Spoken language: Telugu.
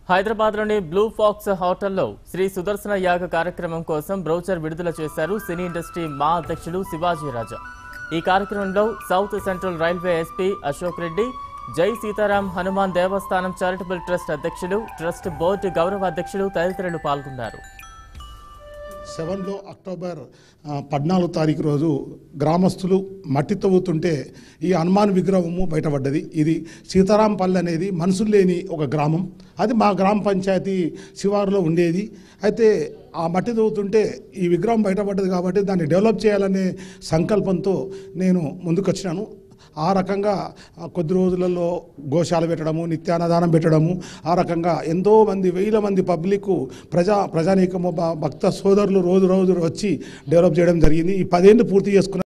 హైదరాబాద్లోని బ్లూ ఫాక్స్ హోటల్లో శ్రీ సుదర్శన యాగ కార్యక్రమం కోసం బ్రౌచర్ విడుదల చేశారు సినీ ఇండస్ట్రీ మా అధ్యక్షుడు శివాజీ రాజా ఈ కార్యక్రమంలో south central railway SP Ashok Reddy Jai Sitaram Hanuman Devasthanam charitable trust అధ్యక్షులు ట్రస్ట్ బోర్డు గౌరవ అధ్యక్షులు తదితరులు పాల్గొన్నారు సెవెన్లో అక్టోబర్ ఆ, పద్నాలుగు తారీఖు రోజు గ్రామస్తులు మట్టి తవ్వుతుంటే ఈ హనుమాన్ విగ్రహము బయటపడ్డది ఇది సీతారాంపల్లి అనేది మనుషులు లేని ఒక గ్రామం అది మా గ్రామ పంచాయతీ శివారులో ఉండేది అయితే ఆ మట్టి తవ్వుతుంటే ఈ విగ్రహం బయటపడ్డది కాబట్టి దాన్ని డెవలప్ చేయాలనే సంకల్పంతో నేను ముందుకొచ్చినాను ఆ రకంగా ఆ, కొద్ది రోజులలో గోశాల పెట్టడము నిత్యాన్నదానం పెట్టడము ఆ రకంగా ఎంతో మంది వేల మంది పబ్లిక్ ప్రజా ప్రజానీకము భ- భక్త సోదరులు రోజు రోజు వచ్చి డెవలప్ చేయడం జరిగింది ఈ పదేళ్ళు పూర్తి చేసుకున్న